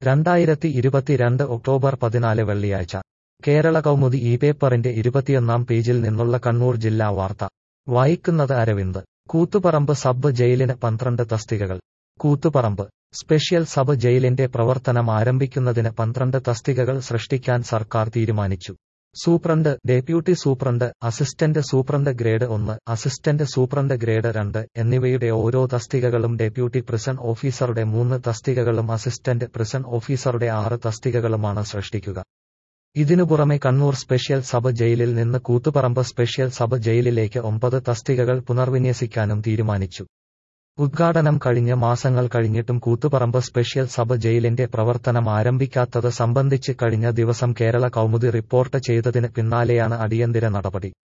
രണ്ടായിരത്തി ഇരുപത്തിരണ്ട് ഒക്ടോബർ പതിനാല് വെള്ളിയാഴ്ച കേരള കൗമുദി ഈ പേപ്പറിന്റെ ഇരുപത്തിയൊന്നാം പേജിൽ നിന്നുള്ള കണ്ണൂർ ജില്ലാ വാർത്ത വായിക്കുന്നത് അരവിന്ദ് കൂത്തുപറമ്പ് സബ് ജയിലിന് പന്ത്രണ്ട് തസ്തികകൾ കൂത്തുപറമ്പ് സ്പെഷ്യൽ സബ് ജയിലിന്റെ പ്രവർത്തനം ആരംഭിക്കുന്നതിന് പന്ത്രണ്ട് തസ്തികകൾ സൃഷ്ടിക്കാൻ സർക്കാർ തീരുമാനിച്ചു superintendent deputy superintendent assistant superintendent grade ഒന്ന് അസിസ്റ്റന്റ് സൂപ്രണ്ട് ഗ്രേഡ് രണ്ട് എന്നിവയുടെ ഓരോ തസ്തികകളും ഡെപ്യൂട്ടി പ്രിസൺ ഓഫീസറുടെ മൂന്ന് തസ്തികകളും അസിസ്റ്റന്റ് പ്രിസൺ ഓഫീസറുടെ ആറ് തസ്തികകളുമാണ് സൃഷ്ടിക്കുക ഇതിനു പുറമെ കണ്ണൂർ സ്പെഷ്യൽ സബ് ജയിലിൽ നിന്ന് കൂത്തുപറമ്പ് സ്പെഷ്യൽ സബ് ജയിലിലേക്ക് ഒമ്പത് തസ്തികകൾ പുനർവിന്യസിക്കാനും തീരുമാനിച്ചു ഉദ്ഘാടനം കഴിഞ്ഞ മാസങ്ങൾ കഴിഞ്ഞിട്ടും കൂത്തുപറമ്പ് സ്പെഷ്യൽ സബ് ജയിലിന്റെ പ്രവർത്തനം ആരംഭിക്കാത്തത് സംബന്ധിച്ച് കഴിഞ്ഞ ദിവസം കേരള കൗമുദി റിപ്പോർട്ട് ചെയ്തതിന് പിന്നാലെയാണ് അടിയന്തര നടപടി